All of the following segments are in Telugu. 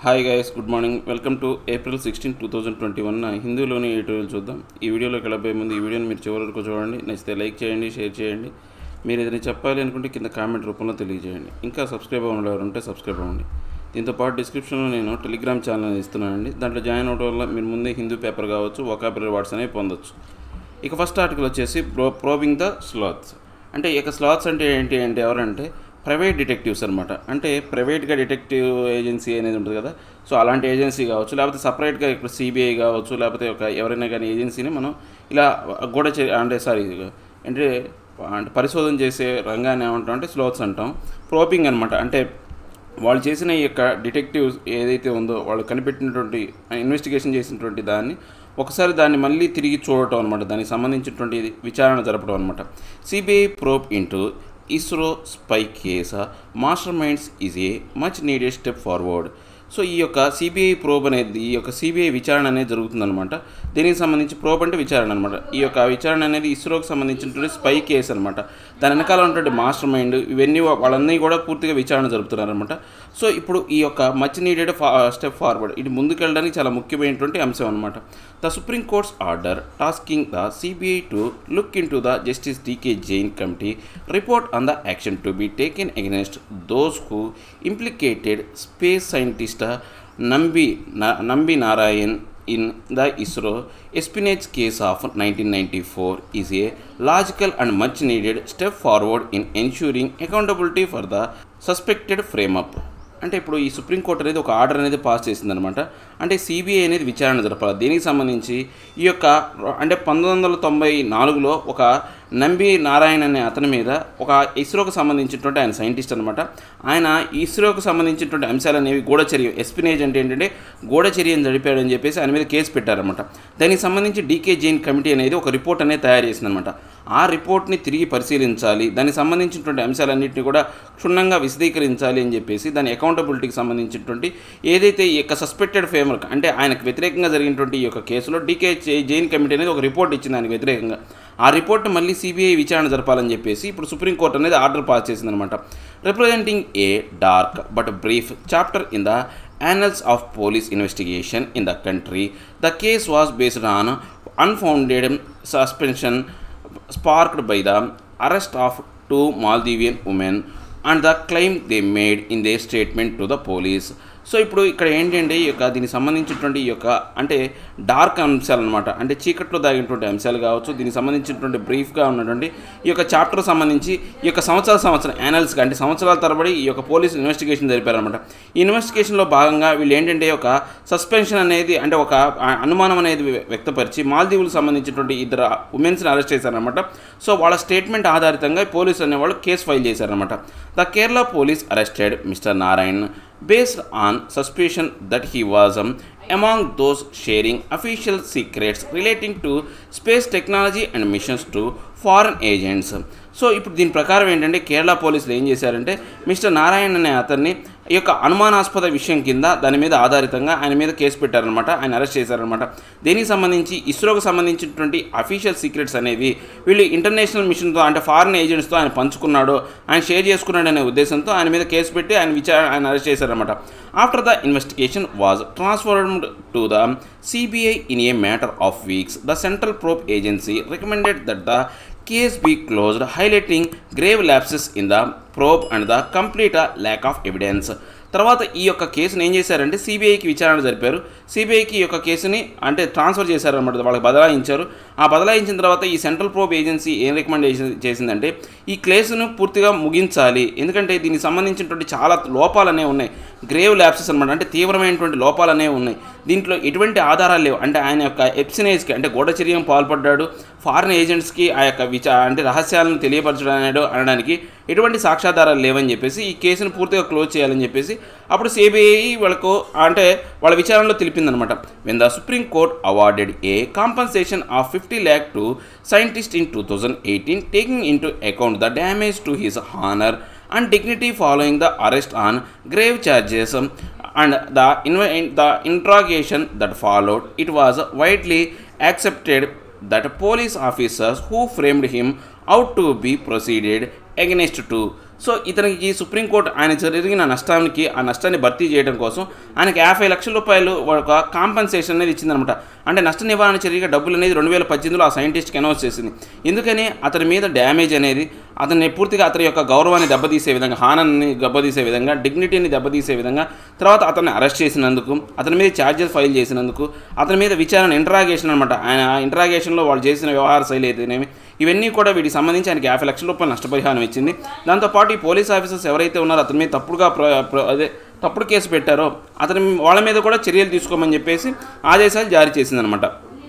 Hi guys good morning welcome to April sixteen two thousand twenty one హిందీలోని ఎడిటోరియల్ చూద్దాం ఈ వీడియోలోకి వెళ్ళబోయే ముందు ఈ వీడియోని మీరు చివరి వరకు చూడండి నచ్చితే లైక్ చేయండి షేర్ చేయండి మీరు ఏదైనా చెప్పాలి అనుకుంటే కింద కామెంట్ రూపంలో తెలియజేయండి ఇంకా సబ్స్క్రైబ్ అవ్వడం ఎవరు ఉంటే సబ్స్క్రైబ్ అవ్వండి దీంతో పాటు డిస్క్రిప్షన్లో నేను టెలిగ్రామ్ ఛానల్ ఇస్తున్నానండి దాంట్లో జాయిన్ అవడం వల్ల మీరు ముందే హిందూ పేపర్ కావచ్చు వొకాబులరీ వర్డ్స్ అనేవి పొందొచ్చు ఇక ఫస్ట్ ఆర్టికల్ వచ్చేసి ప్రో ప్రోబింగ్ ద స్లాత్స్ అంటే ఇక స్లాత్స్ అంటే ఏంటి అంటే ఎవరంటే ప్రైవేట్ డిటెక్టివ్స్ అనమాట అంటే ప్రైవేట్గా డిటెక్టివ్ ఏజెన్సీ అనేది ఉంటుంది కదా సో అలాంటి ఏజెన్సీ కావచ్చు లేకపోతే సపరేట్గా ఇక్కడ సిబిఐ కావచ్చు లేకపోతే ఒక ఎవరైనా కానీ ఏజెన్సీని మనం ఇలా గూఢ చే అంటే సారీ అంటే అంటే పరిశోధన చేసే రంగాన్ని ఏమంటాం అంటే స్లోత్స్ అంటాం ప్రోపింగ్ అనమాట అంటే వాళ్ళు చేసిన ఈ యొక్క డిటెక్టివ్స్ ఏదైతే ఉందో వాళ్ళు కనిపెట్టినటువంటి ఇన్వెస్టిగేషన్ చేసినటువంటి దాన్ని ఒకసారి దాన్ని మళ్ళీ తిరిగి చూడటం అనమాట దానికి సంబంధించినటువంటి విచారణ జరపడం అనమాట CBI probe into ISRO spy case master minds is a much needed step forward so ఈ యొక్క సిబిఐ ప్రోబ్ అనేది ఈ యొక్క సిబిఐ విచారణ అనేది జరుగుతుందన్నమాట దీనికి సంబంధించి ప్రోబ్ అంటే విచారణ అనమాట ఈ యొక్క విచారణ అనేది ఇస్రోకి సంబంధించినటువంటి స్పై కేస్ అనమాట దాని వెనకాల ఉన్నటువంటి మాస్టర్ మైండ్ ఇవన్నీ వాళ్ళన్నీ కూడా పూర్తిగా విచారణ జరుపుతున్నారనమాట సో ఇప్పుడు ఈ యొక్క మచ్ నీడెడ్ ఫా స్టెప్ ఫార్వర్డ్ ఇది ముందుకెళ్ళడానికి చాలా ముఖ్యమైనటువంటి అంశం అనమాట the supreme court's order tasking the CBI to look into the justice D K Jain committee report on the action to be taken against those who implicated space scientist Nambi Nambi Narayan in the ISRO espionage case of 1994 is a logical and much needed step forward in ensuring accountability for the suspected frame up అంటే ఇప్పుడు ఈ సుప్రీంకోర్టు అనేది ఒక ఆర్డర్ అనేది పాస్ చేసిందనమాట అంటే సిబిఐ అనేది విచారణ జరపాలి దీనికి సంబంధించి ఈ యొక్క అంటే పంతొమ్మిది వందల తొంభై నాలుగులో ఒక నంబి నారాయణ అనే అతని మీద ఒక ఇస్రోకి సంబంధించినటువంటి ఆయన సైంటిస్ట్ అనమాట ఆయన ఇస్రోకి సంబంధించినటువంటి అంశాలు అనేవి గూఢచర్యం ఎస్పినేజ్ అంటే ఏంటంటే గూఢచర్యం జరిపాడని చెప్పేసి ఆయన మీద కేసు పెట్టారనమాట దానికి సంబంధించి డీకే జైన్ కమిటీ అనేది ఒక రిపోర్ట్ అనేది తయారు చేసిందనమాట ఆ రిపోర్ట్ని తిరిగి పరిశీలించాలి దానికి సంబంధించినటువంటి అంశాలన్నింటినీ కూడా క్షుణ్ణంగా విశదీకరించాలి అని చెప్పేసి దాని అకౌంటబిలిటీకి సంబంధించినటువంటి ఏదైతే ఈ యొక్క సస్పెక్టెడ్ ఫేమర్క్ అంటే ఆయనకు వ్యతిరేకంగా జరిగినటువంటి ఈ యొక్క కేసులో డీకే జైన్ కమిటీ అనేది ఒక రిపోర్ట్ ఇచ్చింది ఆయనకు వ్యతిరేకంగా ఆ రిపోర్ట్ మళ్ళీ సిబిఐ విచారణ జరపాలని చెప్పేసి ఇప్పుడు సుప్రీంకోర్టు అనేది ఆర్డర్ పాస్ చేసిందనమాట representing a dark but brief chapter in the annals of police investigation in the country. The case was based on unfounded suspension sparked by the arrest of two Maldivian women and the claim they made in their statement to the police. So ఇప్పుడు ఇక్కడ ఏంటంటే ఈ యొక్క దీనికి సంబంధించినటువంటి ఈ యొక్క అంటే డార్క్ అంశాలు అనమాట అంటే చీకట్లో దాగినటువంటి అంశాలు కావచ్చు దీనికి సంబంధించినటువంటి బ్రీఫ్గా ఉన్నటువంటి ఈ యొక్క చాప్టర్ సంబంధించి ఈ యొక్క సంవత్సరాల సంవత్సరం యానల్స్గా అంటే సంవత్సరాల తరబడి ఈ యొక్క పోలీసు ఇన్వెస్టిగేషన్ జరిపారనమాట ఈ ఇన్వెస్టిగేషన్లో భాగంగా వీళ్ళు ఏంటంటే ఒక సస్పెన్షన్ అనేది అంటే ఒక అనుమానం అనేది వ్యక్తపరిచి మాల్దీవులకు సంబంధించినటువంటి ఇద్దరు ఉమెన్స్ని అరెస్ట్ చేశారనమాట సో వాళ్ళ స్టేట్మెంట్ ఆధారితంగా పోలీసు అనేవాళ్ళు కేసు ఫైల్ చేశారనమాట the Kerala police arrested mister Narayan based on suspicion that he was um, among those sharing official secrets relating to space technology and missions to foreign agents so ఇప్పుడు దీని ప్రకారం ఏంటంటే కేరళ పోలీసులు ఏం చేశారంటే మిస్టర్ నారాయణ అనే అతన్ని ఈ యొక్క అనుమానాస్పద విషయం కింద దాని మీద ఆధారితంగా ఆయన మీద కేసు పెట్టారనమాట ఆయన అరెస్ట్ చేశారనమాట దీనికి సంబంధించి ఇస్రోకి సంబంధించినటువంటి అఫీషియల్ సీక్రెట్స్ అనేవి వీళ్ళు ఇంటర్నేషనల్ మిషన్తో అంటే ఫారెన్ ఏజెంట్స్తో ఆయన పంచుకున్నాడో ఆయన షేర్ చేసుకున్నాడు అనే ఉద్దేశంతో ఆయన మీద కేసు పెట్టి ఆయన విచారణ ఆయన అరెస్ట్ చేశారనమాట after the investigation was transferred to the CBI in a matter of weeks the central probe agency recommended that the case be closed, highlighting grave lapses in the probe and the complete lack of evidence. తర్వాత ఈ యొక్క కేసును ఏం చేశారంటే సిబిఐకి విచారణ జరిపారు సిబిఐకి ఈ యొక్క కేసుని అంటే ట్రాన్స్ఫర్ చేశారనమాట వాళ్ళకి బదలాయించారు ఆ బదలాయించిన తర్వాత ఈ సెంట్రల్ ప్రోబ్ ఏజెన్సీ ఏం రికమెండేషన్ చేసిందంటే ఈ కేసును పూర్తిగా ముగించాలి ఎందుకంటే దీనికి సంబంధించినటువంటి చాలా లోపాలు అనేవి ఉన్నాయి గ్రేవ్ ల్యాప్సెస్ అనమాట అంటే తీవ్రమైనటువంటి లోపాలు అనేవి ఉన్నాయి దీంట్లో ఎటువంటి ఆధారాలు లేవు అంటే ఆయన యొక్క ఎప్సినేజ్కి అంటే గూఢచర్యం పాల్పడ్డాడు ఫారిన్ ఏజెంట్స్కి ఆ యొక్క విచా అంటే రహస్యాలను తెలియపరచడం అనడానికి ఎటువంటి సాక్ష్యాధారాలు లేవని చెప్పేసి ఈ కేసును పూర్తిగా క్లోజ్ చేయాలని చెప్పేసి అప్పుడు సిబిఐ వాళ్ళకు అంటే వాళ్ళ విచారణలో తెలిపిందనమాట when the supreme court awarded a compensation of fifty lakh to scientist in two thousand eighteen taking into account the damage to his honour and dignity following the arrest on grave charges and the, the interrogation that followed. It was widely accepted that police officers who framed him ought to be proceeded against to so ఇతనికి సుప్రీంకోర్టు ఆయన జరిగిన నష్టానికి ఆ నష్టాన్ని భర్తీ చేయడం కోసం ఆయనకి యాభై లక్షల రూపాయలు ఒక కాంపన్సేషన్ అనేది ఇచ్చిందనమాట అంటే నష్ట నివారణ చర్యగా డబ్బులు అనేది రెండు వేల పద్దెనిమిదిలో ఆ సైంటిస్ట్కి అనౌన్స్ చేసింది ఎందుకని అతని మీద డ్యామేజ్ అనేది అతన్ని పూర్తిగా అతని యొక్క గౌరవాన్ని దెబ్బతీసే విధంగా హానాన్ని దెబ్బతీసే విధంగా డిగ్నిటీని దెబ్బతీసే విధంగా తర్వాత అతన్ని అరెస్ట్ చేసినందుకు అతని మీద ఛార్జెస్ ఫైల్ చేసినందుకు అతని మీద విచారణ ఇంటరాగేషన్ అనమాట ఆయన ఇంటరాగేషన్లో వాళ్ళు చేసిన వ్యవహార శైలి అయితేనేమి ఇవన్నీ కూడా వీటికి సంబంధించి ఆయనకి యాభై లక్షల రూపాయలు నష్టపరిహారం ఇచ్చింది దాంతోపాటు ఈ పోలీస్ ఆఫీసర్స్ ఎవరైతే ఉన్నారో అతని మీద తప్పుడుగా ప్ర- ప్ర- అదే తప్పుడు కేసు పెట్టారో అతని వాళ్ళ మీద కూడా చర్యలు తీసుకోమని చెప్పేసి ఆదేశాలు జారీ చేసిందనమాట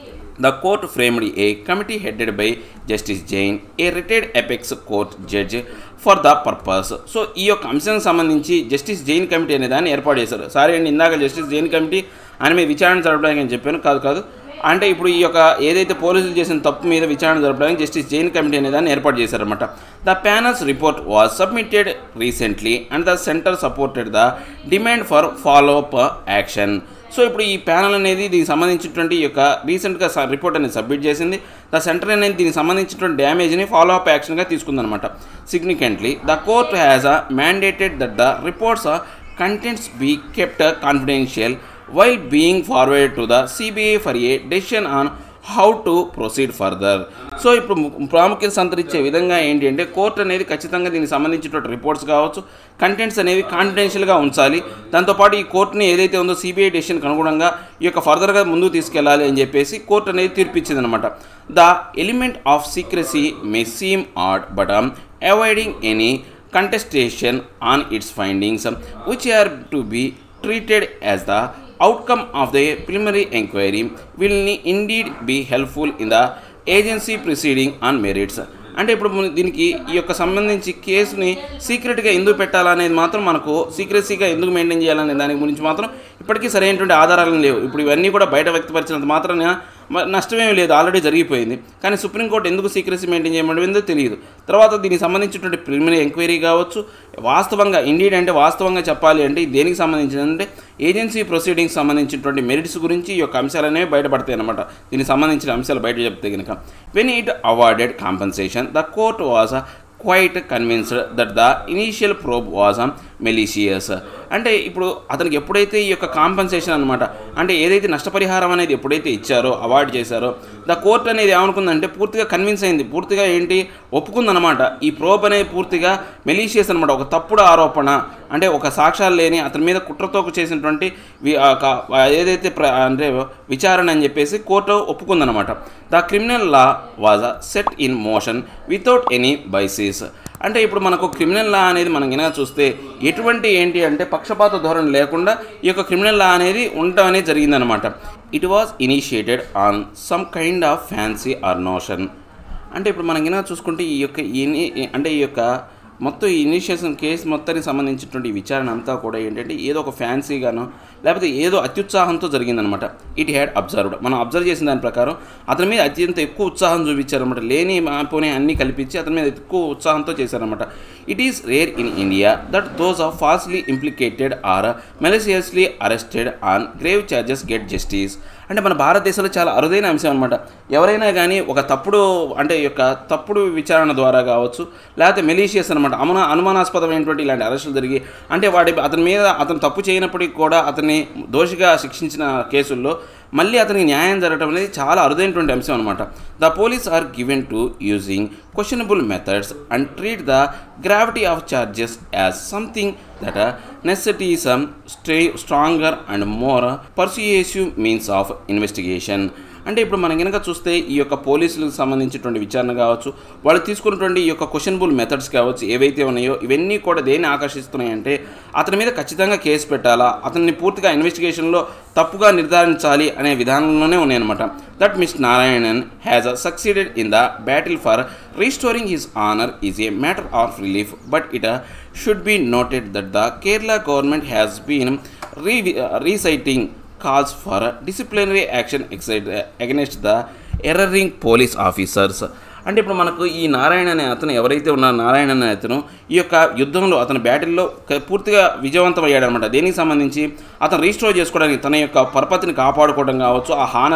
the court framed a committee headed by justice Jain a retired apex court judge for the purpose so ఈ యొక్క అంశానికి సంబంధించి జస్టిస్ జైన్ కమిటీ అనే దాన్ని ఏర్పాటు చేశారు సారీ అండి ఇందాక జస్టిస్ జైన్ కమిటీ ఆయన మీద విచారణ జరపడానికి అని చెప్పాను కాదు కాదు అంటే ఇప్పుడు ఈ యొక్క ఏదైతే పోలీసులు చేసిన తప్పు మీద విచారణ జరపడానికి జస్టిస్ జైన్ కమిటీ అనే దాన్ని ఏర్పాటు చేశారన్నమాట the panel's report was submitted recently and the centre supported the demand for follow up action so ఇప్పుడు ఈ ప్యానల్ అనేది దీనికి సంబంధించినటువంటి ఈ యొక్క రీసెంట్గా రిపోర్ట్ అనేది సబ్మిట్ చేసింది ద సెంటర్ అనేది దీనికి సంబంధించినటువంటి డ్యామేజ్ని ఫాలో అప్ యాక్షన్గా తీసుకుందనమాట significantly the court has a mandated that the report's contents be kept confidential while being forwarded to the CBI for a decision on how to proceed further so ఇప్పుడు ము- ప్రాముఖ్యత సంతరించే విధంగా ఏంటి అంటే కోర్టు అనేది ఖచ్చితంగా దీనికి సంబంధించినటువంటి రిపోర్ట్స్ కావచ్చు కంటెంట్స్ అనేవి కాన్ఫిడెన్షియల్గా ఉంచాలి దాంతోపాటు ఈ కోర్టుని ఏదైతే ఉందో సిబిఐ డెసిషన్కి అనుగుణంగా ఈ యొక్క ఫర్దర్గా ముందుకు తీసుకెళ్ళాలి అని చెప్పేసి కోర్టు అనేది తీర్పిచ్చింది అనమాట the element of secrecy may seem odd but avoiding any contestation on its findings, which are to be treated as the outcome of the preliminary inquiry, will indeed be helpful in the agency proceeding on merits. అంటే ఇప్పుడు మన దీనికి ఈ యొక్క సంబంధించి కేసుని సీక్రెట్గా ఎందుకు పెట్టాలనేది మాత్రం మనకు సీక్రెసీగా ఎందుకు మెయింటైన్ చేయాలనే దాని గురించి మాత్రం ఇప్పటికీ సరైనటువంటి ఆధారాలు లేవు ఇప్పుడు ఇవన్నీ కూడా బయట వ్యక్తపరిచినంత మాత్రాన మ- నష్టమేమీ లేదు ఆల్రెడీ జరిగిపోయింది కానీ సుప్రీంకోర్టు ఎందుకు సీక్రసీ మెయింటైన్ చేయమంటుందో తెలియదు తర్వాత దీనికి సంబంధించినటువంటి ప్రిలిమినరీ ఎంక్వైరీ కావచ్చు వాస్తవంగా ఇండియడ్ అంటే వాస్తవంగా చెప్పాలి అంటే ఇది దేనికి సంబంధించింది అంటే ఏజెన్సీ ప్రొసీడింగ్స్ సంబంధించినటువంటి మెరిట్స్ గురించి ఈ యొక్క అంశాలు అనేవి బయటపడతాయి అనమాట దీనికి సంబంధించిన అంశాలు బయట చెప్తే కనుక when it awarded compensation the court was quite convinced that the initial probe was malicious అంటే ఇప్పుడు అతనికి ఎప్పుడైతే ఈ యొక్క కాంపన్సేషన్ అనమాట అంటే ఏదైతే నష్టపరిహారం అనేది ఎప్పుడైతే ఇచ్చారో అవార్డు చేశారో ద కోర్ట్ అనేది ఏమనుకుందంటే పూర్తిగా కన్విన్స్ అయింది పూర్తిగా ఏంటి ఒప్పుకుందనమాట ఈ ప్రోబ్ అనేది పూర్తిగా మెలీషియస్ అనమాట ఒక తప్పుడు ఆరోపణ అంటే ఒక సాక్ష్యాలు లేని అతని మీద కుట్రతో చేసినటువంటి వి- ఆ క- ఏదైతే ప్ర అంటే విచారణ అని చెప్పేసి కోర్టు ఒప్పుకుందనమాట the criminal law was set in motion without any basis అంటే ఇప్పుడు మనకు క్రిమినల్ లా అనేది మనం కనుక చూస్తే ఎటువంటి ఏంటి అంటే పక్షపాత ధోరణి లేకుండా ఈ యొక్క క్రిమినల్ లా అనేది ఉండటం అనేది జరిగిందనమాట it was initiated on some kind of fancy or notion అంటే ఇప్పుడు మనం కనుక చూసుకుంటే ఈ యొక్క ఇని అంటే ఈ యొక్క మొత్తం ఈ ఇనిషియేషన్ కేసు మొత్తానికి సంబంధించినటువంటి ఈ విచారణ అంతా కూడా ఏంటంటే ఏదో ఒక ఫ్యాన్సీగానో లేకపోతే ఏదో అత్యుత్సాహంతో జరిగిందనమాట ఇట్ హ్యాడ్ అబ్జర్వ్డ్ మనం అబ్జర్వ్ చేసిన దాని ప్రకారం అతని మీద అత్యంత ఎక్కువ ఉత్సాహం చూపించారనమాట లేని పోనీ అన్నీ కల్పించి అతని మీద ఎక్కువ ఉత్సాహంతో చేశారనమాట it is rare in India that those are falsely implicated or maliciously arrested on grave charges get justice అంటే మన భారతదేశంలో చాలా అరుదైన అంశం అనమాట ఎవరైనా కానీ ఒక తప్పుడు అంటే ఈ యొక్క తప్పుడు విచారణ ద్వారా కావచ్చు లేకపోతే మెలీషియస్ అనమాట అమన అనుమానాస్పదమైనటువంటి ఇలాంటి అరెస్టులు జరిగి అంటే వాడి అతని మీద అతను తప్పు చేయనప్పటికీ కూడా అతన్ని దోషిగా శిక్షించిన కేసుల్లో మళ్ళీ అతనికి న్యాయం జరగడం అనేది చాలా అరుదైనటువంటి అంశం అనమాట the police are given to using questionable methods and treat the gravity of charges as something that necessitates stay stronger and more persuasive means of investigation అంటే ఇప్పుడు మనం కనుక చూస్తే ఈ యొక్క పోలీసులకు సంబంధించినటువంటి విచారణ కావచ్చు వాళ్ళు తీసుకున్నటువంటి ఈ యొక్క క్వశ్చనబుల్ మెథడ్స్ కావచ్చు ఏవైతే ఉన్నాయో ఇవన్నీ కూడా దేన్ని ఆకర్షిస్తున్నాయంటే అతని మీద ఖచ్చితంగా కేసు పెట్టాలా అతన్ని పూర్తిగా ఇన్వెస్టిగేషన్లో తప్పుగా నిర్ధారించాలి అనే విధానంలోనే ఉన్నాయన్నమాట that mister Narayanan has succeeded in the battle for restoring his honour is a matter of relief but it should be noted that the Kerala government has been re resisting calls for disciplinary action against the erring police officers అంటే ఇప్పుడు మనకు ఈ నారాయణ అనే అతను ఎవరైతే ఉన్నారో నారాయణ అనే అతను ఈ యొక్క యుద్ధంలో అతని బ్యాటిల్లో క- పూర్తిగా విజయవంతం అయ్యాడనమాట దేనికి సంబంధించి అతను రీస్టోర్ చేసుకోవడానికి తన యొక్క పరపతిని కాపాడుకోవడం కావచ్చు ఆ హానర్ని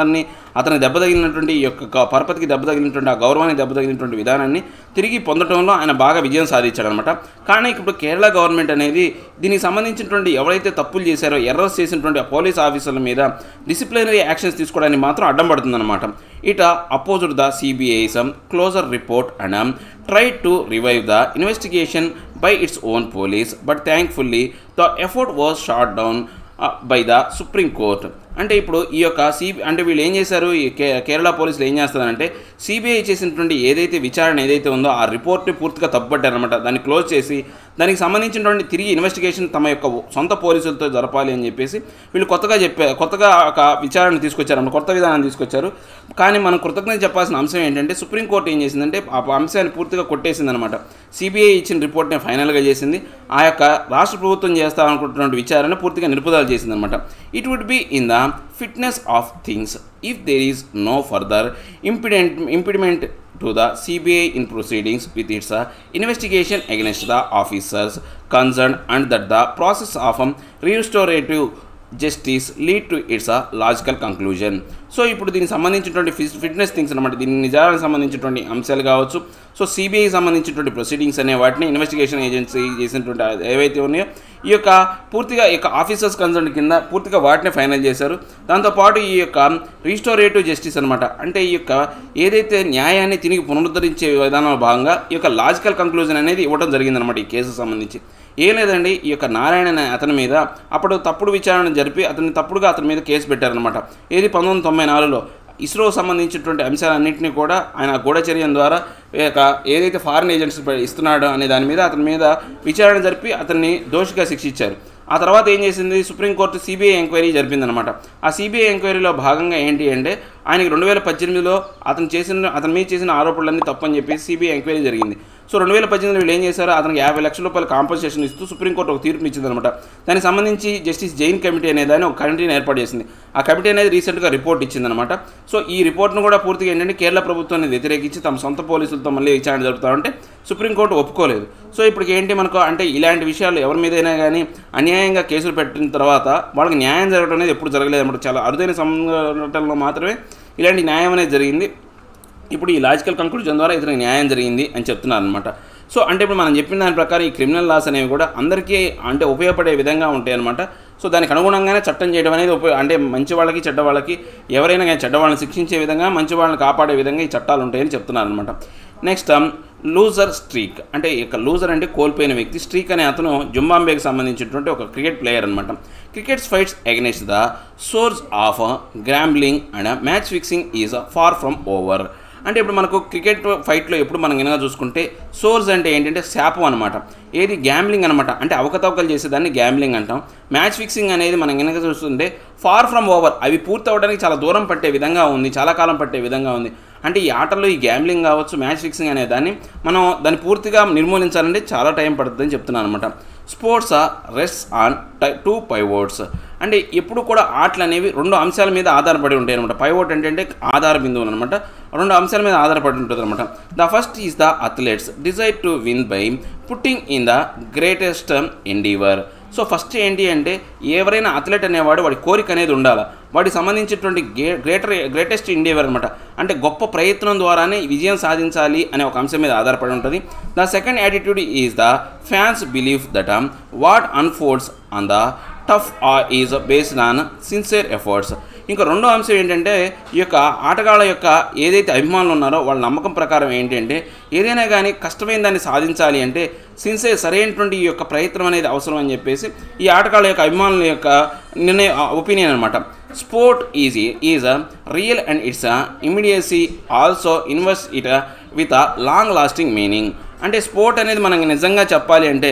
అతనికి దెబ్బ తగిలినటువంటి ఈ యొక్క గ- పరపతికి దెబ్బ తగిలినటువంటి ఆ గౌరవానికి దెబ్బ తగిలినటువంటి విధానాన్ని తిరిగి పొందడంలో ఆయన బాగా విజయం సాధించాడు అనమాట కానీ ఇప్పుడు కేరళ గవర్నమెంట్ అనేది దీనికి సంబంధించినటువంటి ఎవరైతే తప్పులు చేశారో ఎర్రర్స్ చేసినటువంటి ఆ పోలీస్ ఆఫీసర్ల మీద డిసిప్లినరీ యాక్షన్స్ తీసుకోవడానికి మాత్రం అడ్డం పడుతుందన్నమాట it opposed the CBI some closure report and try to revive the investigation by its own police but thankfully the effort was shot down by the supreme Court అంటే ఇప్పుడు ఈ యొక్క సిబి అంటే వీళ్ళు ఏం చేశారు ఈ కే కేరళ పోలీసులు ఏం చేస్తారంటే సిబిఐ చేసినటువంటి ఏదైతే విచారణ ఏదైతే ఉందో ఆ రిపోర్ట్ని పూర్తిగా తప్పుపట్టారనమాట దాన్ని క్లోజ్ చేసి దానికి సంబంధించినటువంటి తిరిగి ఇన్వెస్టిగేషన్ తమ యొక్క సొంత పోలీసులతో జరపాలి అని చెప్పేసి వీళ్ళు కొత్తగా చెప్పారు కొత్తగా ఒక విచారణ తీసుకొచ్చారన్నమాట కొత్త విధానం తీసుకొచ్చారు కానీ మనం కృతజ్ఞత చెప్పాల్సిన అంశం ఏంటంటే సుప్రీంకోర్టు ఏం చేసిందంటే ఆ అంశాన్ని పూర్తిగా కొట్టేసిందనమాట సిబిఐ ఇచ్చిన రిపోర్ట్ని ఫైనల్గా చేసింది ఆ యొక్క రాష్ట్ర ప్రభుత్వం చేస్తామనుకుంటున్న విచారణ పూర్తిగా నిలుపుదల చేసిందనమాట it would be in the fitness of things if there is no further impediment impediment to the CBI in proceedings with its uh, investigation against the officers concerned and that the process of um, restorative justice lead to its a logical conclusion so ఇప్పుడు దీనికి సంబంధించినటువంటి ఫిస్ ఫిట్నెస్ థింగ్స్ అనమాట దీని నిజాలకు సంబంధించినటువంటి అంశాలు కావచ్చు సో సిబిఐ సంబంధించినటువంటి ప్రొసీడింగ్స్ అనే వాటిని ఇన్వెస్టిగేషన్ ఏజెన్సీ చేసినటువంటి ఆ- ఏవైతే ఉన్నాయో ఈ యొక్క పూర్తిగా ఈ యొక్క ఆఫీసర్స్ కన్సర్న్ కింద పూర్తిగా వాటిని ఫైనల్ చేశారు దాంతోపాటు ఈ యొక్క రీస్టోరేటివ్ జస్టిస్ అనమాట అంటే ఈ యొక్క ఏదైతే న్యాయాన్ని తిరిగి పునరుద్ధరించే విధానంలో భాగంగా ఈ యొక్క లాజికల్ కంక్లూజన్ అనేది ఇవ్వడం జరిగిందనమాట ఈ కేసుకు సంబంధించి ఏం లేదండి ఈ యొక్క నారాయణ అనే అతని మీద అప్పుడు తప్పుడు విచారణ జరిపి అతన్ని తప్పుడుగా అతని మీద కేసు పెట్టారనమాట ఏది పంతొమ్మిది వందల తొంభై నాలుగులో ఇస్రో సంబంధించినటువంటి అంశాలన్నింటినీ కూడా ఆయన గూఢచర్యం ద్వారా ఈ యొక్క ఏదైతే ఫారిన్ ఏజెంట్స్ ఇస్తున్నాడో అనే దాని మీద అతని మీద విచారణ జరిపి అతన్ని దోషిగా శిక్షించారు ఆ తర్వాత ఏం చేసింది సుప్రీంకోర్టు సిబిఐ ఎంక్వైరీ జరిపిందనమాట ఆ సిబిఐ ఎంక్వైరీలో భాగంగా ఏంటి అంటే ఆయనకి రెండు వేల పద్దెనిమిదిలో అతను చేసిన అతని మీద చేసిన ఆరోపణలన్నీ తప్పని చెప్పి సిబిఐ ఎంక్వైరీ జరిగింది సో రెండు వేల పద్దెనిమిదిలో వీళ్ళు ఏం చేశారు అతనికి యాభై లక్షల రూపాయల కాంపన్సేషన్ ఇస్తూ సుప్రీంకోర్టు ఒక తీర్పుని ఇచ్చిందనమాట దానికి సంబంధించి జస్టిస్ జైన్ కమిటీ అనే దాన్ని ఒక కమిటీని ఏర్పాటు చేసింది ఆ కమిటీ అనేది రీసెంట్గా రిపోర్ట్ ఇచ్చిందనమాట సో ఈ రిపోర్ట్ను కూడా పూర్తిగా ఏంటంటే కేరళ ప్రభుత్వాన్ని వ్యతిరేకించి తమ సొంత పోలీసులతో మళ్ళీ విచారణ జరుపుతామంటే సుప్రీంకోర్టు ఒప్పుకోలేదు సో ఇప్పటికి ఏంటి మనకు అంటే ఇలాంటి విషయాలు ఎవరి మీదైనా కానీ అన్యాయంగా కేసులు పెట్టిన తర్వాత వాళ్ళకి న్యాయం జరగడం అనేది ఎప్పుడు జరగలేదు అనమాట చాలా అరుదైన సంఘటనలో మాత్రమే ఇలాంటి న్యాయం అనేది జరిగింది ఇప్పుడు ఈ లాజికల్ కంక్లూజన్ ద్వారా ఇతనికి న్యాయం జరిగింది అని చెప్తున్నారు అనమాట సో అంటే ఇప్పుడు మనం చెప్పిన దాని ప్రకారం ఈ క్రిమినల్ లాస్ అనేవి కూడా అందరికీ అంటే ఉపయోగపడే విధంగా ఉంటాయి అనమాట సో దానికి అనుగుణంగానే చట్టం చేయడం అనేది ఉపయోగ అంటే మంచి వాళ్ళకి చెడ్డ వాళ్ళకి ఎవరైనా కానీ చెడ్డ వాళ్ళని శిక్షించే విధంగా మంచి వాళ్ళని కాపాడే విధంగా ఈ చట్టాలు ఉంటాయని చెప్తున్నారు అనమాట నెక్స్ట్ లూజర్ స్ట్రీక్ అంటే ఇక లూజర్ అంటే కోల్పోయిన వ్యక్తి స్ట్రీక్ అనే అతను జుంబాంబేకి సంబంధించినటువంటి ఒక క్రికెట్ ప్లేయర్ అనమాట cricket's fights against the source of gambling and match fixing is far from over అంటే ఇప్పుడు మనకు క్రికెట్ ఫైట్లో ఎప్పుడు మనం కనుక చూసుకుంటే సోర్స్ అంటే ఏంటంటే శాపం అనమాట ఏది గ్యాంబ్లింగ్ అనమాట అంటే అవకతవకలు చేసేదాన్ని గ్యాంబ్లింగ్ అంటాం మ్యాచ్ ఫిక్సింగ్ అనేది మనం కనుక చూస్తుంటే ఫార్ ఫ్రమ్ ఓవర్ అవి పూర్తి అవ్వడానికి చాలా దూరం పట్టే విధంగా ఉంది చాలా కాలం పట్టే విధంగా ఉంది అంటే ఈ ఆటల్లో ఈ గ్యాంబ్లింగ్ కావచ్చు మ్యాచ్ ఫిక్సింగ్ అనే దాన్ని మనం దాన్ని పూర్తిగా నిర్మూలించాలంటే చాలా టైం పడుతుందని చెప్తున్నాను అనమాట sports rest on two pivots అంటే ఎప్పుడు కూడా ఆటలు అనేవి రెండు అంశాల మీద ఆధారపడి ఉంటాయి అనమాట పైవోట్ అంటే అంటే ఆధార బిందువులు అనమాట రెండు అంశాల మీద ఆధారపడి ఉంటుంది అనమాట the first is the athlete's desire to win by putting in the greatest endeavour so first ఏంటి అంటే ఎవరైనా అథ్లెట్ అనేవాడు వాడి కోరిక అనేది ఉండాలి వాడికి సంబంధించినటువంటి గే గ్రేటర్ గ్రేటెస్ట్ ఇండియవర్ అనమాట అంటే గొప్ప ప్రయత్నం ద్వారానే విజయం సాధించాలి అనే ఒక అంశం మీద ఆధారపడి ఉంటుంది the second attitude is the fans believe that what unfolds on the turf is based on sincere efforts ఇంకా రెండో అంశం ఏంటంటే ఈ యొక్క ఆటగాళ్ళ యొక్క ఏదైతే అభిమానులు ఉన్నారో వాళ్ళ నమ్మకం ప్రకారం ఏంటంటే ఏదైనా కానీ కష్టమైన దాన్ని సాధించాలి అంటే సిన్సియర్ సరైనటువంటి ఈ యొక్క ప్రయత్నం అనేది అవసరం అని చెప్పేసి ఈ ఆటగాళ్ళ యొక్క అభిమానుల యొక్క నిర్ణయ ఒపీనియన్ అనమాట sport easy is a real and it's a immediacy also invest it with a long lasting meaning అంటే స్పోర్ట్ అనేది మనకి నిజంగా చెప్పాలి అంటే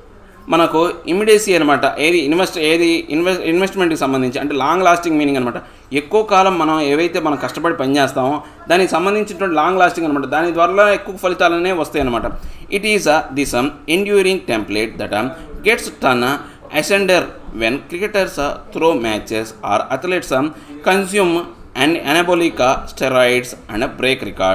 మనకు ఇమిడియసీ అనమాట ఏది ఇన్వెస్ట్ ఏది ఇన్వెస్ట్ ఇన్వెస్ట్మెంట్కి సంబంధించి అంటే లాంగ్ లాస్టింగ్ మీనింగ్ అనమాట ఎక్కువ కాలం మనం ఏవైతే మనం కష్టపడి పనిచేస్తామో దానికి సంబంధించినటువంటి లాంగ్ లాస్టింగ్ అనమాట దాని ద్వారా ఎక్కువ ఫలితాలనే వస్తాయి అనమాట it is a this enduring template that gets torn asunder when cricketers throw matches or athletes consume and anabolic steroids and break records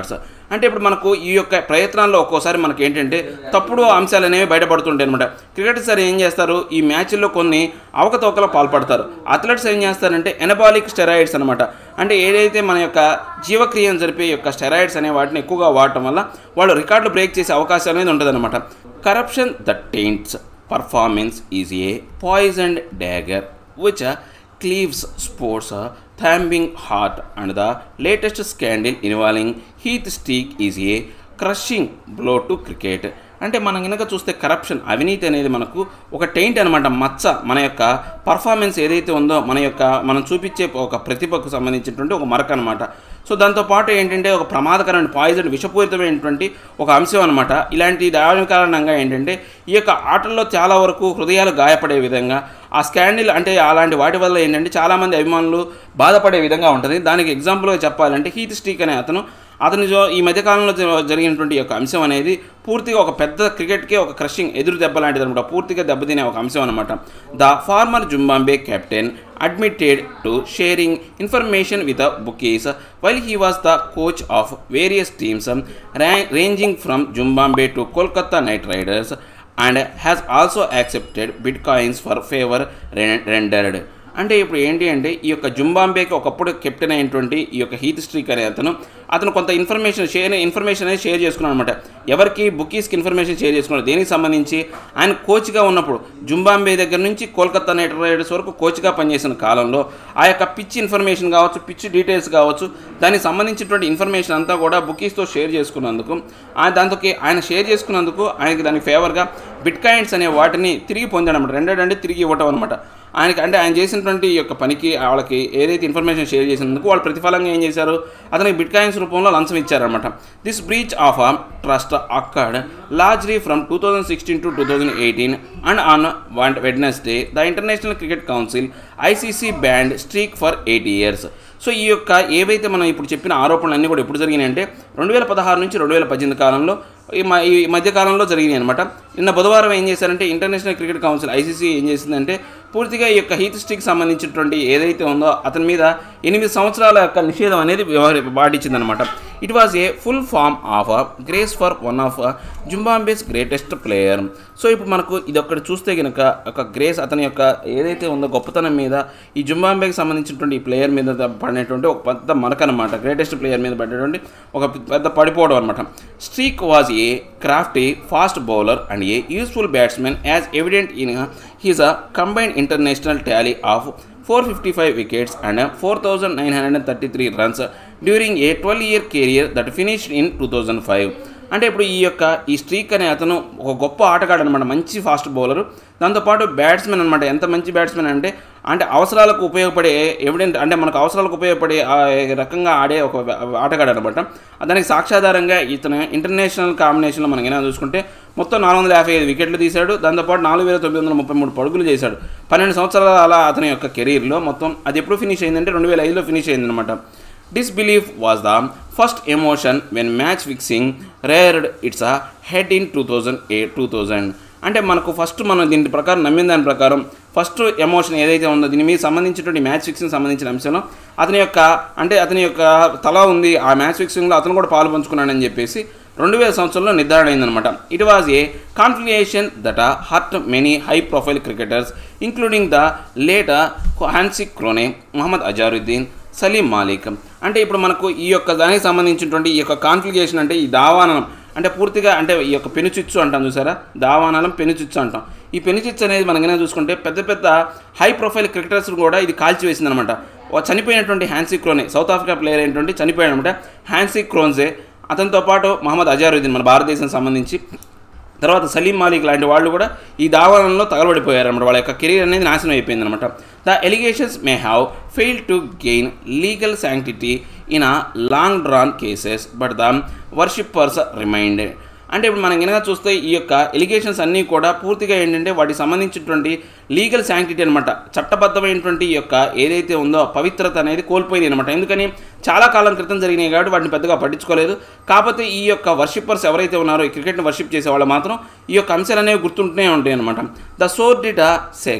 అంటే ఇప్పుడు మనకు ఈ యొక్క ప్రయత్నాల్లో ఒక్కోసారి మనకి ఏంటంటే తప్పుడు అంశాలు అనేవి బయటపడుతుంటాయి అనమాట క్రికెట్ సార్ ఏం చేస్తారు ఈ మ్యాచ్ల్లో కొన్ని అవకతవకలు పాల్పడతారు అథ్లెట్స్ ఏం చేస్తారంటే ఎనబాలిక్ స్టెరాయిడ్స్ అనమాట అంటే ఏదైతే మన యొక్క జీవక్రియను జరిపే యొక్క స్టెరాయిడ్స్ అనే వాటిని ఎక్కువగా వాడటం వల్ల వాళ్ళు రికార్డులు బ్రేక్ చేసే అవకాశం అనేది ఉంటుందన్నమాట corruption that taints performance is a poisoned dagger which cleaves sport's throbbing heart and the latest scandal involving Heath Streak is a crushing blow to cricket అంటే మనం కనుక చూస్తే కరప్షన్ అవినీతి అనేది మనకు ఒక టెయింట్ అనమాట మచ్చ మన యొక్క పర్ఫార్మెన్స్ ఏదైతే ఉందో మన యొక్క మనం చూపించే ఒక ప్రతిభకు సంబంధించినటువంటి ఒక మరక అనమాట సో దాంతోపాటు ఏంటంటే ఒక ప్రమాదకరమైన పాయిజన్ విషపూరితమైనటువంటి ఒక అంశం అనమాట ఇలాంటి దాని కారణంగా ఏంటంటే ఈ యొక్క ఆటల్లో చాలా వరకు హృదయాలు గాయపడే విధంగా ఆ స్కాండిల్ అంటే అలాంటి వాటి వల్ల ఏంటంటే చాలామంది అభిమానులు బాధపడే విధంగా ఉంటుంది దానికి ఎగ్జాంపుల్గా చెప్పాలంటే హీత్ స్టీక్ అనే అతను అతని జో ఈ మధ్యకాలంలో జ- జరిగినటువంటి ఈ యొక్క అంశం అనేది పూర్తిగా ఒక పెద్ద క్రికెట్కే ఒక క్రషింగ్ ఎదురు దెబ్బ లాంటిది అనమాట పూర్తిగా దెబ్బతినే ఒక అంశం అనమాట the former Zimbabwe captain admitted to sharing information with bookies while he was the coach of various teams ranging from Zimbabwe to Kolkata Knight Riders and has also accepted bitcoins for favour rendered అంటే ఇప్పుడు ఏంటి అంటే ఈ యొక్క జుంబాంబేకి ఒకప్పుడు కెప్టెన్ అయినటువంటి ఈ యొక్క హీత్ స్ట్రీక్ అనే అతను అతను కొంత ఇన్ఫర్మేషన్ షేర్ ఇన్ఫర్మేషన్ అనేది షేర్ చేసుకున్నాడు అనమాట ఎవరికి బుకీస్కి ఇన్ఫర్మేషన్ షేర్ చేసుకున్నాడు దేనికి సంబంధించి ఆయన కోచ్గా ఉన్నప్పుడు జుంబాంబే దగ్గర నుంచి కోల్కతా నైట్ రైడర్స్ వరకు కోచ్గా పనిచేసిన కాలంలో ఆ యొక్క పిచ్ ఇన్ఫర్మేషన్ కావచ్చు పిచ్ డీటెయిల్స్ కావచ్చు దానికి సంబంధించినటువంటి ఇన్ఫర్మేషన్ అంతా కూడా బుకీస్తో షేర్ చేసుకున్నందుకు ఆయన దాంతోకి ఆయన షేర్ చేసుకున్నందుకు ఆయనకి దానికి ఫేవర్గా బిట్ కాయిన్స్ అనే వాటిని తిరిగి పొందాడు అనమాట రెండేడు అంటే తిరిగి ఇవ్వటం అనమాట ఆయనకి అంటే ఆయన చేసినటువంటి ఈ యొక్క పనికి వాళ్ళకి ఏదైతే ఇన్ఫర్మేషన్ షేర్ చేసినందుకు వాళ్ళు ప్రతిఫలంగా ఏం చేశారు అతనికి బిట్ కాయిన్స్ రూపంలో లంచం ఇచ్చారనమాట this breach of a trust occurred largely from two thousand sixteen to two thousand eighteen and on one Wednesday the International Cricket Council ICC banned Streak for eight years so ఈ యొక్క ఏవైతే మనం ఇప్పుడు చెప్పిన ఆరోపణలు అన్నీ కూడా ఎప్పుడు జరిగినాయి అంటే రెండు వేల పదహారు నుంచి రెండు వేల పద్దెనిమిది కాలంలో ఈ మ- ఈ మధ్య కాలంలో జరిగినాయి అనమాట నిన్న బుధవారం ఏం చేశారంటే ఇంటర్నేషనల్ క్రికెట్ కౌన్సిల్ ఐసీసీ ఏం చేసిందంటే పూర్తిగా ఈ యొక్క హీత్ స్టిక్ సంబంధించినటువంటి ఏదైతే ఉందో అతని మీద ఎనిమిది సంవత్సరాల యొక్క నిషేధం అనేది వ్యవహరి పాటించిందనమాట it was a fall from of grace for one of Zimbabwe's greatest player so ఇప్పుడు మనకు ఇది ఒక్కటి చూస్తే కనుక ఒక గ్రేస్ అతని యొక్క ఏదైతే ఉందో గొప్పతనం మీద ఈ జుంబాంబేకి సంబంధించినటువంటి ఈ ప్లేయర్ మీద పడినటువంటి ఒక పెద్ద మరక అనమాట గ్రేటెస్ట్ ప్లేయర్ మీద పడినటువంటి ఒక పెద్ద పడిపోవడం అనమాట Streak was a crafty fast bowler and a useful batsmen as evident in his a combined international tally of four fifty five wickets and four thousand nine hundred thirty three runs during a twelve year career that finished in two thousand five అంటే ఇప్పుడు ఈ యొక్క ఈ స్ట్రీక్ అనే అతను ఒక గొప్ప ఆటగాడు అనమాట మంచి ఫాస్ట్ బౌలర్ దాంతోపాటు బ్యాట్స్మెన్ అనమాట ఎంత మంచి బ్యాట్స్మెన్ అంటే అంటే అవసరాలకు ఉపయోగపడే ఎవిడెంట్ అంటే మనకు అవసరాలకు ఉపయోగపడే ఆ రకంగా ఆడే ఒక ఆటగాడు అనమాట దానికి సాక్షాధారంగా ఇతను ఇంటర్నేషనల్ కాంబినేషన్లో మనం ఏమైనా చూసుకుంటే మొత్తం నాలుగు వందల యాభై ఐదు వికెట్లు తీశాడు దాంతోపాటు నాలుగు వేల తొమ్మిది వందల ముప్పై మూడు పరుగులు చేశాడు పన్నెండు సంవత్సరాల అలా అతని యొక్క కెరీర్లో మొత్తం అది ఎప్పుడు ఫినిష్ అయిందంటే రెండు వేల ఐదులో ఫినిష్ అయిందనమాట Disbelief was the first emotion when match fixing reared its a head in 2008 2000 అంటే మనకు ఫస్ట్ మనం దీని ప్రకారం నమ్మిన దాని ప్రకారం ఫస్ట్ ఎమోషన్ ఏదైతే ఉందో దీని మీద సంబంధించినటువంటి మ్యాచ్ ఫిక్సింగ్ సంబంధించిన అంశంలో అతని యొక్క అంటే అతని యొక్క తల ఉంది ఆ మ్యాచ్ ఫిక్సింగ్లో అతను కూడా పాలు పంచుకున్నాడని చెప్పేసి రెండు వేల సంవత్సరంలో నిర్ధారణ అయిందనమాట it was a conflagration that hurt many high profile cricketers including the late Hansie Cronje Mohammad Azharuddin Saleem Malik అంటే ఇప్పుడు మనకు ఈ యొక్క దానికి సంబంధించినటువంటి ఈ యొక్క కాన్ఫిగేషన్ అంటే ఈ దావాననం అంటే పూర్తిగా అంటే ఈ యొక్క పెనుచిచ్చు అంటాం చూసారా దావాననం పెనుచిచ్చు అంటాం ఈ పెనుచిచ్చు అనేది మనం కనుక చూసుకుంటే పెద్ద పెద్ద హై ప్రొఫైల్ క్రికెటర్స్ కూడా ఇది కాల్చివేసిందనమాట ఓ చనిపోయినటువంటి Hansie Cronje South Africa player అయినటువంటి చనిపోయాడు అనమాట హ్యాన్సీ క్రోన్సే అతనితో పాటు మహమ్మద్ అజారుద్దీన్ మన భారతదేశం సంబంధించి తర్వాత సలీం మాలిక్ లాంటి వాళ్ళు కూడా ఈ దావానంలో తగలబడిపోయారన్నమాట వాళ్ళ యొక్క కెరీర్ అనేది నాశనం అయిపోయింది అనమాట the allegations may have failed to gain legal sanctity in a long drawn cases but the worshippers reminded అంటే ఇప్పుడు మనం కనుక చూస్తే ఈ యొక్క ఎలిగేషన్స్ అన్నీ కూడా పూర్తిగా ఏంటంటే వాటికి సంబంధించినటువంటి లీగల్ శాంక్టిటీ అనమాట చట్టబద్ధమైనటువంటి ఈ యొక్క ఏదైతే ఉందో పవిత్రత అనేది కోల్పోయింది అనమాట ఎందుకని చాలా కాలం క్రితం జరిగినాయి కాబట్టి వాటిని పెద్దగా పట్టించుకోలేదు కాకపోతే ఈ యొక్క వర్షిప్పర్స్ ఎవరైతే ఉన్నారో ఈ క్రికెట్ని వర్షిప్ చేసే వాళ్ళు మాత్రం ఈ యొక్క అంశాలు అనేవి గుర్తుంటూనే ఉంటాయి అనమాట the sordid saga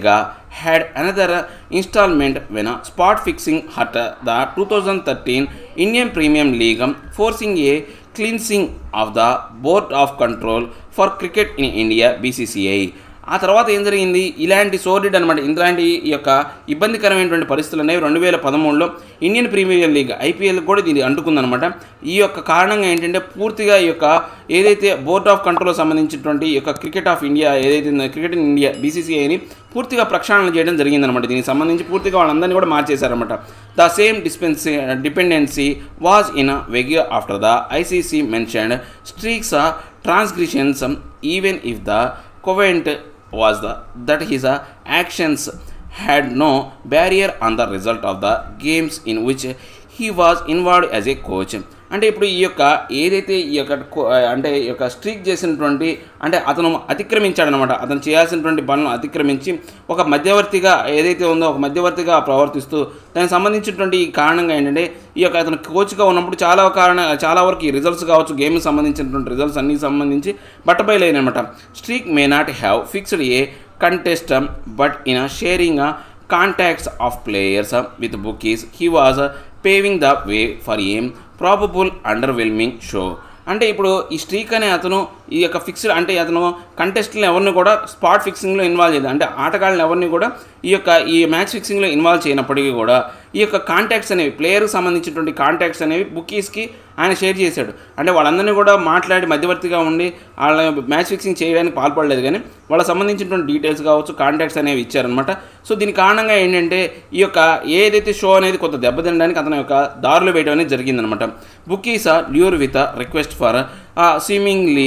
had another installment when a spot fixing hurt the 2013 Indian Premium League, forcing a cleansing of the Board of Control for Cricket in India BCCI. ఆ తర్వాత ఏం జరిగింది ఇలాంటి సోర్డిడ్ అనమాట ఇలాంటి ఈ యొక్క ఇబ్బందికరమైనటువంటి పరిస్థితులు అనేవి రెండు వేల పదమూడులో ఇండియన్ ప్రీమియర్ లీగ్ ఐపీఎల్ కూడా దీన్ని అంటుకుందనమాట ఈ యొక్క కారణంగా ఏంటంటే పూర్తిగా ఈ యొక్క ఏదైతే బోర్డ్ ఆఫ్ కంట్రోల్ సంబంధించినటువంటి ఈ యొక్క క్రికెట్ ఆఫ్ ఇండియా ఏదైతే ఉందో క్రికెట్ ఇన్ ఇండియా బీసీసీఐని పూర్తిగా ప్రక్షాళన చేయడం జరిగిందనమాట దీనికి సంబంధించి పూర్తిగా వాళ్ళందరినీ కూడా మార్చేశారనమాట the same despondency dependency was in vogue after the ICC mentioned Streak's transgressions even if the covenant was the that his uh, actions had no barrier on the result of the games in which he was involved as a coach అంటే ఇప్పుడు ఈ యొక్క ఏదైతే ఈ యొక్క కో- అంటే ఈ యొక్క స్ట్రీక్ చేసినటువంటి అంటే అతను అతిక్రమించాడనమాట అతను చేయాల్సినటువంటి పనులను అతిక్రమించి ఒక మధ్యవర్తిగా ఏదైతే ఉందో ఒక మధ్యవర్తిగా ప్రవర్తిస్తూ దానికి సంబంధించినటువంటి ఈ కారణంగా ఏంటంటే ఈ యొక్క అతను కోచ్గా ఉన్నప్పుడు చాలా కారణ చాలా వరకు ఈ రిజల్ట్స్ కావచ్చు గేమ్కి సంబంధించినటువంటి రిజల్ట్స్ అన్ని సంబంధించి బట్టబయలైనమాట Streak may not have fixed a contest but in sharing contacts of players with bookies he was paving the way for an probable underwhelming show అంటే ఇప్పుడు ఈ స్ట్రీక్ అనే అతను ఈ యొక్క ఫిక్స్డ్ అంటే అతను కంటెస్ట్లను ఎవరిని కూడా స్పాట్ ఫిక్సింగ్లో ఇన్వాల్వ్ చేయదు అంటే ఆటగాళ్ళని ఎవరిని కూడా ఈ యొక్క ఈ మ్యాచ్ ఫిక్సింగ్లో ఇన్వాల్వ్ చేయనప్పటికీ కూడా ఈ యొక్క కాంటాక్ట్స్ అనేవి ప్లేయర్కి సంబంధించినటువంటి కాంటాక్ట్స్ అనేవి బుకీస్కి ఆయన షేర్ చేశాడు అంటే వాళ్ళందరినీ కూడా మాట్లాడి మధ్యవర్తిగా ఉండి వాళ్ళ మ్యాచ్ ఫిక్సింగ్ చేయడానికి పాల్పడలేదు కానీ వాళ్ళకి సంబంధించినటువంటి డీటెయిల్స్ కావచ్చు కాంటాక్ట్స్ అనేవి ఇచ్చారనమాట సో దీని కారణంగా ఏంటంటే ఈ యొక్క ఏదైతే షో అనేది కొంత దెబ్బతినడానికి అతని యొక్క దారులు వేయడం అనేది జరిగిందనమాట bookies lure with request for seemingly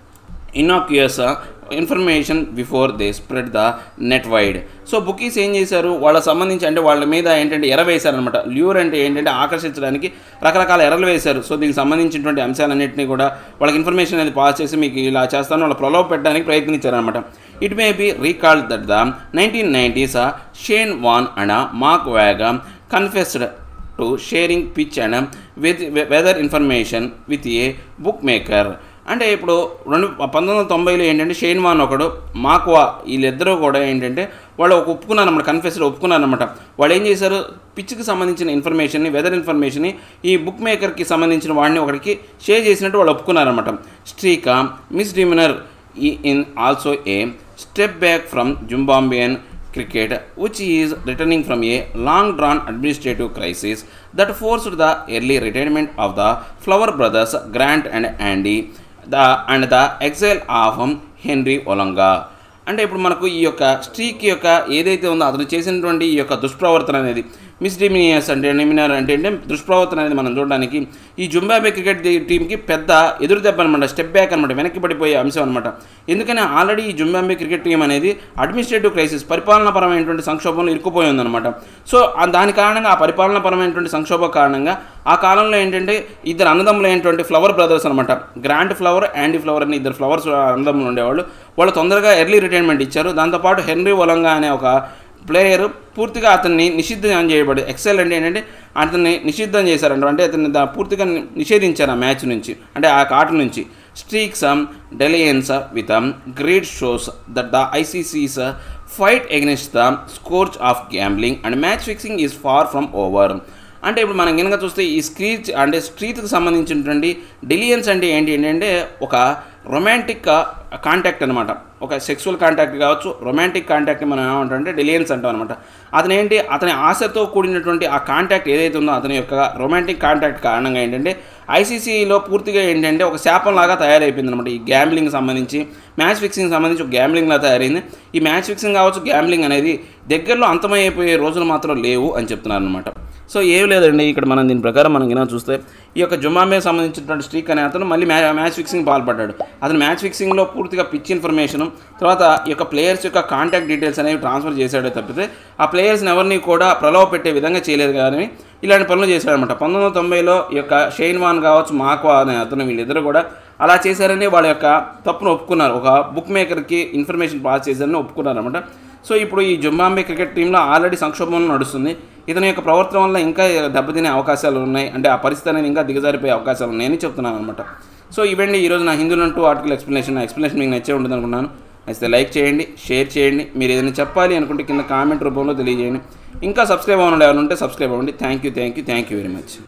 innocuous information before they spread the net wide so bookies ఏం చేశారు వాళ్ళకి సంబంధించి అంటే వాళ్ళ మీద ఏంటంటే ఎర వేశారనమాట ల్యూర్ అంటే ఏంటంటే ఆకర్షించడానికి రకరకాల ఎర్రలు వేశారు సో దీనికి సంబంధించినటువంటి అంశాలన్నింటినీ కూడా వాళ్ళకి ఇన్ఫర్మేషన్ అనేది పాస్ చేసి మీకు ఇలా చేస్తాను వాళ్ళ ప్రలోభ పెట్టడానికి ప్రయత్నించారనమాట it may be recalled that the nineteen nineties Shane Warne and Mark Waugh confessed to sharing pitch and with weather information with a bookmaker అంటే ఇప్పుడు రెండు పంతొమ్మిది వందల తొంభైలో ఏంటంటే షేన్ వాన్ ఒకడు మాక్వా వీళ్ళిద్దరూ కూడా ఏంటంటే వాళ్ళు ఒక ఒప్పుకున్నారన్నమాట కన్ఫెస్డ్ ఒప్పుకున్నారన్నమాట వాళ్ళు ఏం చేశారు పిచ్కి సంబంధించిన ఇన్ఫర్మేషన్ని వెదర్ ఇన్ఫర్మేషన్ని ఈ బుక్ మేకర్కి సంబంధించిన వాడిని ఒకడికి షేర్ చేసినట్టు వాళ్ళు ఒప్పుకున్నారన్నమాట స్ట్రీకా మిస్ డిమినర్ ఈ in also a step back from Zimbabwean cricket, which is returning from a long drawn administrative crisis that forced the early retirement of the Flower brothers Grant and Andy the, and the exile of um, Henry Olanga. అంటే ఇప్పుడు మనకు ఈ యొక్క స్ట్రీక్ యొక్క ఏదైతే ఉందో అతను చేసినటువంటి ఈ యొక్క దుష్ప్రవర్తన అనేది మిస్డిమినియస్ అంటే నిమినర్ అంటే అంటే దుష్ప్రవర్తన అనేది మనం చూడడానికి ఈ జుంబాబే క్రికెట్ ది- టీంకి పెద్ద ఎదురు దెబ్బ అనమాట స్టెప్ బ్యాక్ అనమాట వెనక్కి పడిపోయే అంశం అనమాట ఎందుకని ఆల్రెడీ ఈ జుంబాబే క్రికెట్ టీం అనేది అడ్మినిస్ట్రేటివ్ క్రైసిస్ పరిపాలనాపరమైనటువంటి సంక్షోభంలో ఇరుక్కుపోయి ఉందన్నమాట సో ఆ దాని కారణంగా ఆ పరిపాలనాపరమైనటువంటి సంక్షోభ కారణంగా ఆ కాలంలో ఏంటంటే ఇద్దరు అన్నదమ్ములు అయినటువంటి ఫ్లవర్ బ్రదర్స్ అనమాట గ్రాండ్ ఫ్లవర్ యాండీ ఫ్లవర్ అని ఇద్దరు ఫ్లవర్స్ అన్నదమ్ములు ఉండేవాళ్ళు వాళ్ళు తొందరగా ఎర్లీ రిటైర్మెంట్ ఇచ్చారు దాంతోపాటు హెన్రీ ఒలంగా అనే ఒక ప్లేయర్ పూర్తిగా అతన్ని నిషిద్ధం చేయబడి ఎక్సెల్ అంటే ఏంటంటే అతన్ని నిషిద్ధం చేశారంట అంటే అతన్ని దా- పూర్తిగా ని- నిషేధించారు ఆ మ్యాచ్ నుంచి అంటే ఆ ఆట నుంచి Streak's dalliance with great shows that the ICC's fight against the scourge of gambling and match fixing is far from over అంటే ఇప్పుడు మనం కనుక చూస్తే ఈ స్క్రీచ్ అంటే స్ట్రీట్కి సంబంధించినటువంటి డెలియన్స్ అంటే ఏంటి ఏంటంటే ఒక రొమాంటిక్ కాంటాక్ట్ అనమాట ఒక సెక్సువల్ కాంటాక్ట్ కావచ్చు రొమాంటిక్ కాంటాక్ట్ మనం ఏమంటామంటే డెలియన్స్ అంటాం అనమాట అతను ఏంటి అతని ఆశతో కూడినటువంటి ఆ కాంటాక్ట్ ఏదైతే ఉందో అతని యొక్క రొమాంటిక్ కాంటాక్ట్ కారణంగా ఏంటంటే ఐసీసీలో పూర్తిగా ఏంటంటే ఒక శాపంలాగా తయారైపోయింది అనమాట ఈ గ్యాంబ్లింగ్ సంబంధించి మ్యాచ్ ఫిక్సింగ్ సంబంధించి ఒక గ్యాంబ్లింగ్లా తయారైంది ఈ మ్యాచ్ ఫిక్సింగ్ కావచ్చు గ్యాంబ్లింగ్ అనేది దగ్గరలో అంతమైపోయే రోజులు మాత్రం లేవు అని చెప్తున్నారు అనమాట సో ఏం లేదండి ఇక్కడ మనం దీని ప్రకారం మనం కింద చూస్తే ఈ యొక్క జుమాంబే సంబంధించినటువంటి స్ట్రీక్ అనే అతను మళ్ళీ మ్యా మ్యాచ్ ఫిక్సింగ్ పాల్పడ్డాడు అతను మ్యాచ్ ఫిక్సింగ్లో పూర్తిగా పిచ్ ఇన్ఫర్మేషన్ తర్వాత ఈ యొక్క ప్లేయర్స్ యొక్క కాంటాక్ట్ డీటెయిల్స్ అనేవి ట్రాన్స్ఫర్ చేశాడే తప్పితే ఆ ప్లేయర్స్ని ఎవరిని కూడా ప్రలోభ పెట్టే విధంగా చేయలేదు కానీ ఇలాంటి పనులు చేశాడనమాట పంతొమ్మిది వందల తొంభైలో ఈ యొక్క షెయిన్ వాన్ కావచ్చు మాక్వా అనే అతను వీళ్ళిద్దరు కూడా అలా చేశారని వాళ్ళ యొక్క తప్పును ఒప్పుకున్నారు ఒక బుక్ మేకర్కి ఇన్ఫర్మేషన్ పాస్ చేశారని ఒప్పుకున్నారు అనమాట సో ఇప్పుడు ఈ జుంబాంబే క్రికెట్ టీంలో ఆల్రెడీ సంక్షోభం నడుస్తుంది ఇతని యొక్క ప్రవర్తన వల్ల ఇంకా దెబ్బతినే అవకాశాలు ఉన్నాయి అంటే ఆ పరిస్థితి అనేది ఇంకా దిగజారిపోయే అవకాశాలు ఉన్నాయని చెప్తున్నాను అనమాట సో ఇవండి ఈరోజు నా హిందూ టూ ఆర్టికల్ ఎక్స్ప్లెనేషన్ నా ఎక్స్ప్లెనేషన్ మీకు నచ్చే ఉంటుంది అనుకున్నాను నచ్చితే లైక్ చేయండి షేర్ చేయండి మీరు ఏదైనా చెప్పాలి అనుకుంటే కింద కామెంట్ రూపంలో తెలియజేయండి ఇంకా సబ్స్క్రైబ్ అవ్వండి ఎవరు ఉంటే సబ్స్క్రైబ్ అవ్వండి thank you thank you thank you very much